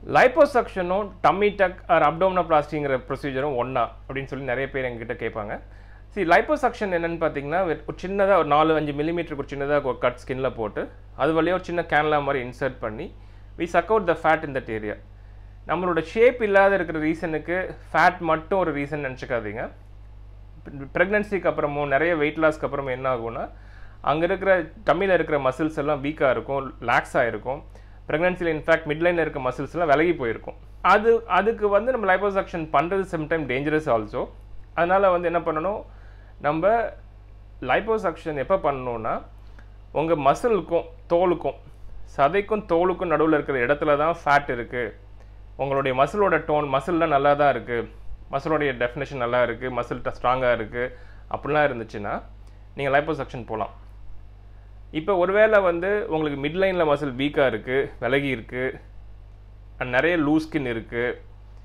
லைப்போசக்ஷனும் dummy டக் R அப்டோமினோபிளாஸ்டிங்கிற ப்ரொசீஜரும் ஒன்றா அப்படின்னு சொல்லி நிறைய பேர் எங்ககிட்ட கேட்பாங்க சரி லைப்போசக்ஷன் என்னன்னு பார்த்தீங்கன்னா ஒரு சின்னதாக ஒரு நாலு அஞ்சு மில்லிமீட்டருக்கு ஒரு சின்னதாக ஒரு கட் ஸ்கின்ல போட்டு அது வழியாக ஒரு சின்ன கேன்லா மாதிரி இன்சர்ட் பண்ணி we suck out the fat in that area நம்மளோட ஷேப் இல்லாத இருக்கிற ரீசனுக்கு ஃபேட் மட்டும் ஒரு ரீசன் நினச்சிக்காதீங்க ப்ரெக்னன்சிக்கு அப்புறமும் நிறைய வெயிட் லாஸ்க்கு அப்புறமும் என்ன ஆகும்னா அங்கே இருக்கிற டம்மியில் இருக்கிற மசில்ஸ் எல்லாம் வீக்காக இருக்கும் லாக்ஸாக இருக்கும் ப்ரெக்னன்சியில் இன்ஃபேக்ட் மிட்லைனில் இருக்க மசில்ஸ் எல்லாம் விலகி போயிருக்கும் அது அதுக்கு வந்து நம்ம லைப்போசக்ஷன் பண்ணுறது சம்டைம் டேஞ்சரஸ் ஆல்சோ அதனால் வந்து என்ன பண்ணணும் நம்ம லைப்போசக்ஷன் எப்போ பண்ணணும்னா உங்கள் மசிலுக்கும் தோலுக்கும் சதைக்கும் தோலுக்கும் நடுவில் இருக்கிற இடத்துல தான் ஃபேட் இருக்குது உங்களுடைய மசிலோட டோன் மசில்லாம் நல்லா தான் இருக்குது மசிலோடைய டெஃபினேஷன் நல்லா இருக்குது மசில் ஸ்ட்ராங்காக இருக்குது அப்படிலாம் இருந்துச்சுன்னா நீங்கள் லைப்போசக்ஷன் போகலாம் இப்போ ஒருவேளை வந்து உங்களுக்கு மிட்லைனில் மசில் வீக்காக இருக்குது விலகி இருக்குது அண்ட் நிறைய லூஸ் ஸ்கின் இருக்குது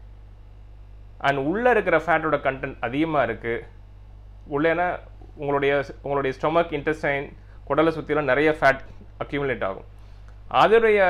அண்ட் உள்ளே இருக்கிற ஃபேட்டோட கண்டென்ட் அதிகமாக இருக்குது உள்ளேனா உங்களுடைய உங்களுடைய ஸ்டொமக் இன்டெஸ்டைன் குடலை சுற்றிலாம் நிறைய ஃபேட் அக்யூமுலேட் ஆகும் அதோடைய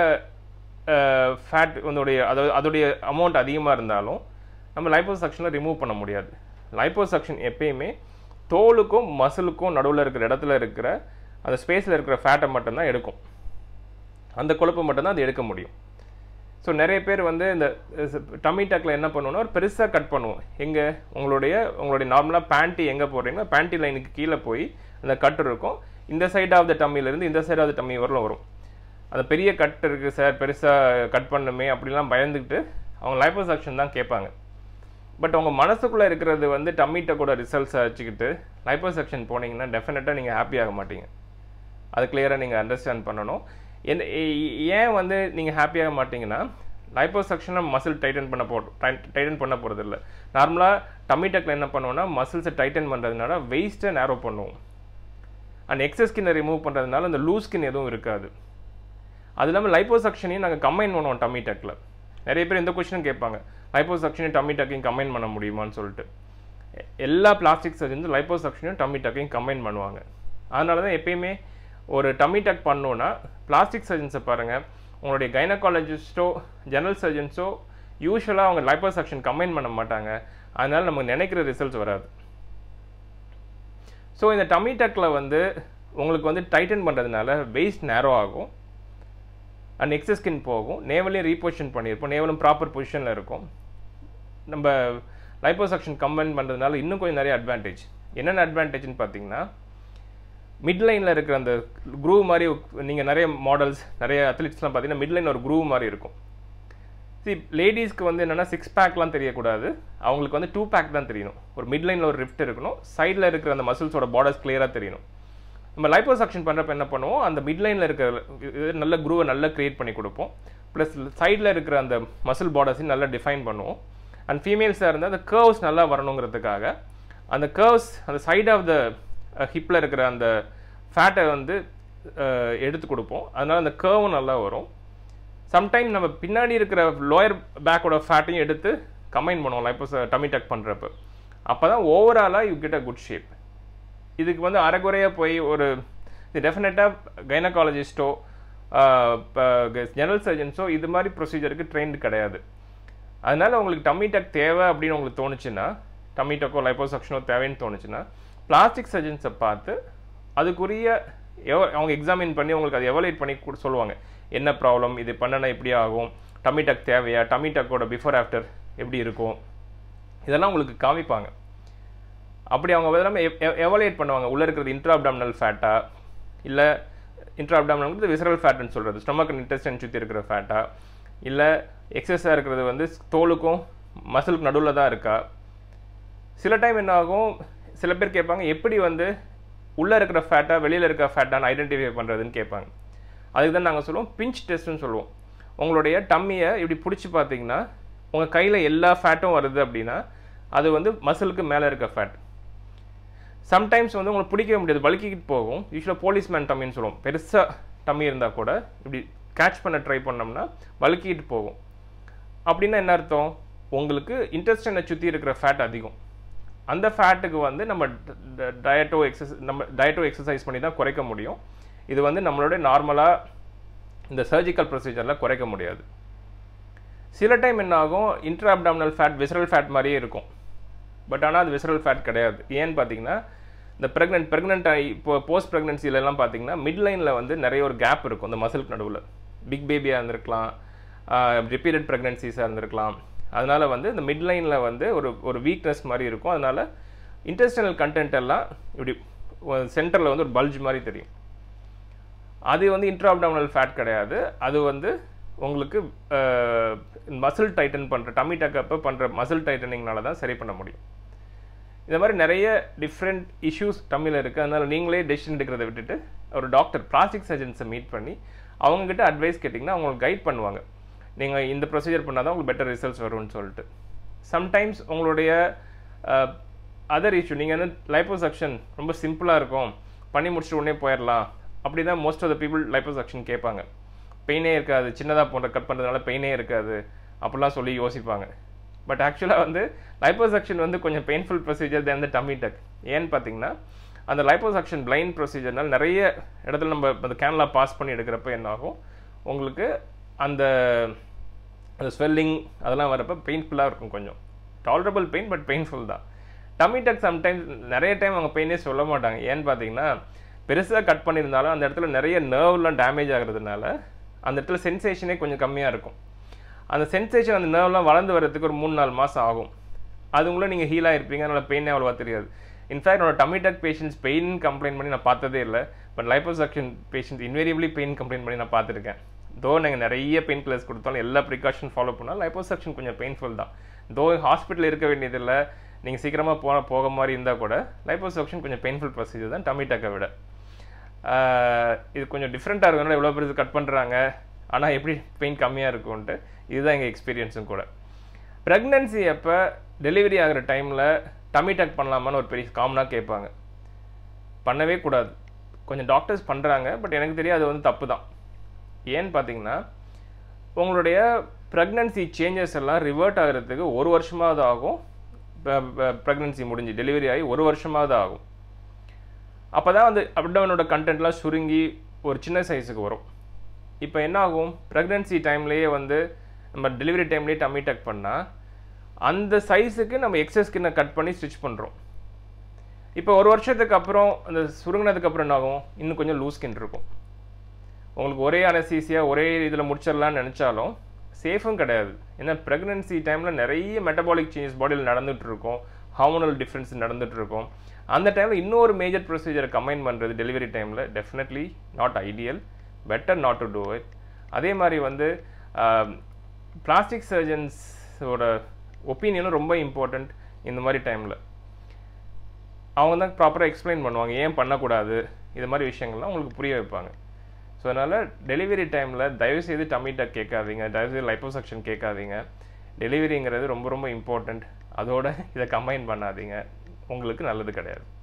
ஃபேட் உன்னுடைய அதாவது அதோடைய அமௌண்ட் அதிகமாக இருந்தாலும் நம்ம லைப்போசக்ஷனில் ரிமூவ் பண்ண முடியாது லைப்போசக்ஷன் எப்பயுமே தோலுக்கும் மசிலுக்கும் நடுவில் இருக்கிற இடத்துல இருக்கிற அந்த ஸ்பேஸில் இருக்கிற ஃபேட்டை மட்டும்தான் எடுக்கும் அந்த கொழுப்பை மட்டும்தான் அது எடுக்க முடியும் ஸோ நிறைய பேர் வந்து இந்த டம்மி டக்கில் என்ன பண்ணுவோம்னா ஒரு பெருசாக கட் பண்ணுவோம் எங்கே உங்களுடைய உங்களுடைய நார்மலாக பேண்ட்டி எங்கே போடுறீங்களோ பேண்ட்டி லைனுக்கு கீழே போய் அந்த கட் இருக்கும் இந்த சைட் ஆஃப் த டம்மியிலேருந்து இந்த சைட் ஆஃப் த டம்மி வரலும் வரும் அந்த பெரிய கட் இருக்குது சார் பெருசாக கட் பண்ணுமே அப்படிலாம் பயந்துக்கிட்டு அவங்க லைப்போசக்ஷன் தான் கேட்பாங்க பட் உங்கள் மனசுக்குள்ளே இருக்கிறது வந்து டம்மிட்ட கூட ரிசல்ட்ஸை வச்சுக்கிட்டு லைப்போசக்ஷன் போனீங்கன்னா டெஃபினட்டாக நீங்கள் ஹாப்பி ஆக மாட்டீங்க அது கிளியராக நீங்கள் அண்டர்ஸ்டாண்ட் பண்ணணும் என்ன ஏன் வந்து நீங்கள் ஹாப்பியாக மாட்டீங்கன்னா லைப்போசக்ஷனில் மசில் டைட்டன் பண்ண போ டைட்டன் பண்ண போகிறது இல்லை நார்மலாக டம்மி டக்கில் என்ன பண்ணுவோம்னா மசில்ஸை டைட்டன் பண்ணுறதுனால வெயிஸ்ட்டை நேரோ பண்ணுவோம் அண்ட் எக்ஸஸ் ஸ்கின்னை ரிமூவ் பண்ணுறதுனால அந்த லூஸ் ஸ்கின் எதுவும் இருக்காது அது இல்லாமல் லைப்போசக்ஷனையும் நாங்கள் கம்பைன் பண்ணுவோம் டம்மி டக்கில் நிறைய பேர் இந்த கொஸ்டினும் கேட்பாங்க லைப்போசக்ஷனையும் டம்மி டக்கையும் கம்பைன் பண்ண முடியுமான்னு சொல்லிட்டு எல்லா பிளாஸ்டிக் சர்ஜன்ஸும் லைப்போசக்ஷனையும் டம்மி டக்கையும் கம்பைன் பண்ணுவாங்க அதனால தான் எப்பயுமே ஒரு டம்மி டக் பண்ணோன்னா பிளாஸ்டிக் சர்ஜன்ஸை பாருங்கள் உங்களுடைய கைனகாலஜிஸ்ட்டோ ஜெனரல் சர்ஜன்ஸோ யூஸ்வலாக அவங்க லைப்போசக்ஷன் கம்பைன் பண்ண மாட்டாங்க அதனால் நமக்கு நினைக்கிற ரிசல்ட்ஸ் வராது ஸோ இந்த டம்மி டக்கில் வந்து உங்களுக்கு வந்து டைட்டன் பண்ணுறதுனால வெயிஸ்ட் நேரோ ஆகும் அண்ட் எக்ஸஸ் ஸ்கின் போகும் நேவலையும் ரீபொசிஷன் பண்ணியிருப்போம் நேவலும் ப்ராப்பர் பொசிஷனில் இருக்கும் நம்ம லைப்போசக்ஷன் கம்பைன் பண்ணுறதுனால இன்னும் கொஞ்சம் நிறைய அட்வான்டேஜ் என்னென்ன அட்வான்டேஜ்னு பார்த்தீங்கன்னா மிட்லைனில் இருக்கிற அந்த குரூவ் மாதிரி நீங்கள் நிறைய மாடல்ஸ் நிறைய அத்லீட்ஸ்லாம் பார்த்தீங்கன்னா மிட்லைன் ஒரு குரூவ் மாதிரி இருக்கும் சி லேடிஸ்க்கு வந்து என்னென்னா சிக்ஸ் பேக்லாம் தெரியக்கூடாது அவங்களுக்கு வந்து டூ பேக் தான் தெரியணும் ஒரு மிட்லைனில் ஒரு ரிஃப்ட் இருக்கணும் சைடில் இருக்கிற அந்த மசில்ஸோட பார்டர்ஸ் கிளியராக தெரியணும் நம்ம லைப்போசக்ஷன் பண்ணுறப்ப என்ன பண்ணுவோம் அந்த மிட்லைனில் இருக்கிற நல்ல குரூவை நல்லா க்ரியேட் பண்ணி கொடுப்போம் ப்ளஸ் சைடில் இருக்கிற அந்த மசில் பார்டர்ஸையும் நல்லா டிஃபைன் பண்ணுவோம் அண்ட் ஃபீமேல்ஸாக இருந்தால் அந்த கர்வ்ஸ் நல்லா வரணுங்கிறதுக்காக அந்த கர்வ்ஸ் அந்த சைட் ஆஃப் த ஹிப்பில் இருக்கிற அந்த ஃபேட்டை வந்து எடுத்து கொடுப்போம் அதனால் அந்த கர்வும் நல்லா வரும் சம்டைம் நம்ம பின்னாடி இருக்கிற லோயர் பேக்கோட ஃபேட்டையும் எடுத்து கம்பைன் பண்ணுவோம் லைப்போஸ் டம்மி டக் பண்ணுறப்ப அப்போ தான் ஓவராலாக you get a good shape இதுக்கு வந்து அரைகுறையாக போய் ஒரு இது டெஃபினட்டாக கைனகாலஜிஸ்ட்டோ ஜெனரல் சர்ஜன்ஸோ இது மாதிரி ப்ரொசீஜருக்கு ட்ரெயின்டு கிடையாது அதனால் உங்களுக்கு டம்மி டக் தேவை அப்படின்னு உங்களுக்கு தோணுச்சுன்னா டம்மி டக்கோ லைப்போசக்ஷனோ தேவைன்னு தோணுச்சுன்னா பிளாஸ்டிக் சர்ஜன்ஸை பார்த்து அதுக்குரிய எவ அவங்க எக்ஸாமின் பண்ணி உங்களுக்கு அதை எவலேட் பண்ணி கூட சொல்லுவாங்க என்ன ப்ராப்ளம் இது பண்ணனா எப்படி ஆகும் டம்மி டக் தேவையா டம்மி டக்கோட பிஃபோர் ஆஃப்டர் எப்படி இருக்கும் இதெல்லாம் உங்களுக்கு காமிப்பாங்க அப்படி அவங்க எல்லாமே எவலேட் பண்ணுவாங்க உள்ளே இருக்கிறது இன்ட்ரா அப்டாமினல் ஃபேட்டா இல்லை இன்ட்ரா அப்டாமினல் விசரல் ஃபேட்னு சொல்கிறது ஸ்டொமக் இன்டெஸ்டன் சுற்றி இருக்கிற ஃபேட்டா இல்லை எக்ஸஸாக இருக்கிறது வந்து தோலுக்கும் மசிலுக்கு நடுவில் தான் இருக்கா சில டைம் என்ன ஆகும் சில பேர் கேட்பாங்க எப்படி வந்து உள்ளே இருக்கிற ஃபேட்டா வெளியில் இருக்கிற ஃபேட்டான்னு ஐடென்டிஃபை பண்ணுறதுன்னு கேட்பாங்க அதுக்கு தான் நாங்கள் சொல்லுவோம் பிஞ்ச் டெஸ்ட்னு சொல்லுவோம் உங்களுடைய டம்மியை இப்படி பிடிச்சி பார்த்தீங்கன்னா உங்கள் கையில் எல்லா ஃபேட்டும் வருது அப்படின்னா அது வந்து மசிலுக்கு மேலே இருக்க ஃபேட் சம்டைம்ஸ் வந்து உங்களுக்கு பிடிக்கவே முடியாது வலிக்கிட்டு போகும் யூஸ்வலாக போலீஸ்மேன் டம்மின்னு சொல்லுவோம் பெருசாக டம்மி இருந்தால் கூட இப்படி கேட்ச் பண்ண ட்ரை பண்ணோம்னா வலுக்கிட்டு போகும் அப்படின்னா என்ன அர்த்தம் உங்களுக்கு இன்டெஸ்டனை சுற்றி இருக்கிற ஃபேட் அதிகம் அந்த ஃபேட்டுக்கு வந்து நம்ம டயட்டோ எக்ஸஸ் நம்ம டயட்டோ எக்ஸசைஸ் பண்ணி தான் குறைக்க முடியும் இது வந்து நம்மளோட நார்மலாக இந்த சர்ஜிக்கல் ப்ரொசீஜரில் குறைக்க முடியாது சில டைம் என்ன ஆகும் intra abdominal fat visceral fat மாதிரியே இருக்கும் பட் ஆனால் அது விசரல் ஃபேட் கிடையாது ஏன்னு பார்த்தீங்கன்னா இந்த ப்ரெக்னென்ட் ப்ரெக்னென்ட் ஆகி இப்போ போஸ்ட் ப்ரெக்னென்சிலலாம் பார்த்தீங்கன்னா மிட் லைனில் வந்து நிறைய ஒரு கேப் இருக்கும் இந்த மசிலுக்கு நடுவில் பிக் பேபியாக இருந்திருக்கலாம் ரிப்பீட்டட் ப்ரெக்னென்சிஸாக இருந்திருக்கலாம் அதனால் வந்து இந்த மிட் லைனில் வந்து ஒரு ஒரு வீக்னஸ் மாதிரி இருக்கும் அதனால் இன்டெஸ்டினல் கண்டென்ட் எல்லாம் இப்படி சென்டரில் வந்து ஒரு பல்ஜ் மாதிரி தெரியும் அது வந்து இன்ட்ராப்டாமினல் ஃபேட் கிடையாது அது வந்து உங்களுக்கு மசில் டைட்டன் பண்ணுற டம்மி டக்கப்போ பண்ணுற மசில் டைட்டனிங்னால தான் சரி பண்ண முடியும் இந்த மாதிரி நிறைய டிஃப்ரெண்ட் இஷ்யூஸ் டம்மியில் இருக்குது அதனால் நீங்களே டெசிஷன் எடுக்கிறத விட்டுட்டு ஒரு டாக்டர் பிளாஸ்டிக் சர்ஜன்ஸை மீட் பண்ணி அவங்கக்கிட்ட அட்வைஸ் கேட்டிங்கன்னா அவங்களுக்கு கைட் பண்ணுவாங்க நீங்கள் இந்த ப்ரொசீஜர் பண்ணால் தான் உங்களுக்கு பெட்டர் ரிசல்ட்ஸ் வரும்னு சொல்லிட்டு சம்டைம்ஸ் உங்களுடைய அதர் இஷ்யூ நீங்கள் வந்து லைப்போசக்ஷன் ரொம்ப சிம்பிளாக இருக்கும் பண்ணி முடிச்சுட்டு உடனே போயிடலாம் அப்படி தான் most of the people liposuction கேட்பாங்க பெயினே இருக்காது சின்னதாக போன்ற கட் பண்ணுறதுனால பெயினே இருக்காது அப்படிலாம் சொல்லி யோசிப்பாங்க பட் ஆக்சுவலாக வந்து லைப்போசக்ஷன் வந்து கொஞ்சம் painful procedure then the tummy tuck ஏன்னு பார்த்தீங்கன்னா அந்த லைப்போசக்ஷன் பிளைண்ட் ப்ரொசீஜர்னால் நிறைய இடத்துல நம்ம அந்த கேனலா பாஸ் பண்ணி எடுக்கிறப்ப என்ன ஆகும் உங்களுக்கு அந்த அந்த ஸ்வெல்லிங் அதெல்லாம் வரப்போ பெயின்ஃபுல்லாக இருக்கும் கொஞ்சம் டாலரபிள் பெயின் பட் பெயின்ஃபுல் தான் டம்மி டக் சம்டைம்ஸ் நிறைய டைம் அவங்க பெயினே சொல்ல மாட்டாங்க ஏன்னு பார்த்தீங்கன்னா பெருசாக கட் பண்ணியிருந்தாலும் அந்த இடத்துல நிறைய நர்வ்லாம் டேமேஜ் ஆகிறதுனால அந்த இடத்துல சென்சேஷனே கொஞ்சம் கம்மியாக இருக்கும் அந்த சென்சேஷன் அந்த நர்வ்லாம் வளர்ந்து வரதுக்கு ஒரு மூணு நாலு மாதம் ஆகும் அதுக்குள்ளே நீங்கள் ஹீல் ஆகிருப்பீங்க அதனால் பெயினே அவ்வளோவா தெரியாது இன்ஃபேக்ட் என்னோட டமிடக் பேஷண்ட்ஸ் பெயின் கம்ப்ளைண்ட் பண்ணி நான் பார்த்ததே இல்லை but liposuction patients invariably pain complaint பண்ணி நான் பார்த்துருக்கேன் தோ நாங்கள் நிறைய பெயின் கில்லர்ஸ் கொடுத்தாலும் எல்லா ப்ரிகாஷன் ஃபாலோ பண்ணாலும் லைப்போசக்ஷன் கொஞ்சம் பெயின்ஃபுல் தான் தோ ஹாஸ்பிட்டல் இருக்க வேண்டியதில்லை நீங்கள் சீக்கிரமாக போக போக மாதிரி இருந்தால் கூட லைப்போசக்ஷன் கொஞ்சம் பெயின்ஃபுல் ப்ரொசீஜர் தான் டமிடக்கை விட இது கொஞ்சம் டிஃப்ரெண்ட்டாக இருக்கனால எவ்வளோ பெருசு கட் பண்ணுறாங்க ஆனால் எப்படி பெயின் கம்மியாக இருக்கும்ன்ட்டு இதுதான் எங்கள் எக்ஸ்பீரியன்ஸும் கூட ப்ரெக்னன்சி அப்போ டெலிவரி ஆகிற டைமில் டம்மி டக் பண்ணலாமான்னு ஒரு பெரிய காமனாக கேட்பாங்க பண்ணவே கூடாது கொஞ்சம் டாக்டர்ஸ் பண்ணுறாங்க பட் எனக்கு தெரியாது அது வந்து தப்பு தான் ஏன்னு பார்த்தீங்கன்னா உங்களுடைய ப்ரெக்னன்சி சேஞ்சஸ் எல்லாம் ரிவர்ட் ஆகிறதுக்கு ஒரு வருஷமாவது ஆகும் ப்ரெக்னன்சி முடிஞ்சு டெலிவரி ஆகி ஒரு வருஷமாவது ஆகும் அப்போ தான் வந்து அப்டவனோட கண்டென்ட்லாம் சுருங்கி ஒரு சின்ன சைஸுக்கு வரும் இப்போ என்ன ஆகும் ப்ரெக்னன்சி டைம்லேயே வந்து நம்ம டெலிவரி டைம்லேயே டம்மி டக் பண்ணால் அந்த சைஸுக்கு நம்ம எக்ஸஸ் ஸ்கின்னை கட் பண்ணி ஸ்டிச் பண்ணுறோம் இப்போ ஒரு வருஷத்துக்கு அப்புறம் அந்த சுருங்கினதுக்கு அப்புறம் என்ன ஆகும் இன்னும் கொஞ்சம் லூஸ் ஸ்கின் இருக்கும் உங்களுக்கு ஒரே அனசீசியாக ஒரே இதில் முடிச்சிடலாம்னு நினச்சாலும் சேஃபும் கிடையாது ஏன்னா ப்ரெக்னன்சி டைமில் நிறைய மெட்டபாலிக் சேஞ்சஸ் பாடியில் நடந்துகிட்டு இருக்கும் ஹார்மோனல் டிஃப்ரென்ஸ் நடந்துகிட்டு இருக்கும் அந்த டைமில் இன்னொரு மேஜர் ப்ரொசீஜரை கம்பைன் பண்ணுறது டெலிவரி டைமில் definitely not ideal better not to do it அதே மாதிரி வந்து பிளாஸ்டிக் சர்ஜன்ஸோட ஒப்பீனியனும் ரொம்ப இம்பார்ட்டண்ட் இந்த மாதிரி டைமில் அவங்க தான் ப்ராப்பராக எக்ஸ்பிளைன் பண்ணுவாங்க ஏன் பண்ணக்கூடாது இது மாதிரி விஷயங்கள்லாம் உங்களுக்கு புரிய வைப்பாங்க ஸோ அதனால் டெலிவரி டைமில் தயவுசெய்து டம்மி டக் கேட்காதீங்க தயவுசெய்து லைப்போசக்ஷன் கேட்காதீங்க டெலிவரிங்கிறது ரொம்ப ரொம்ப இம்பார்ட்டண்ட் அதோட இதை கம்பைன் பண்ணாதீங்க உங்களுக்கு நல்லது கிடையாது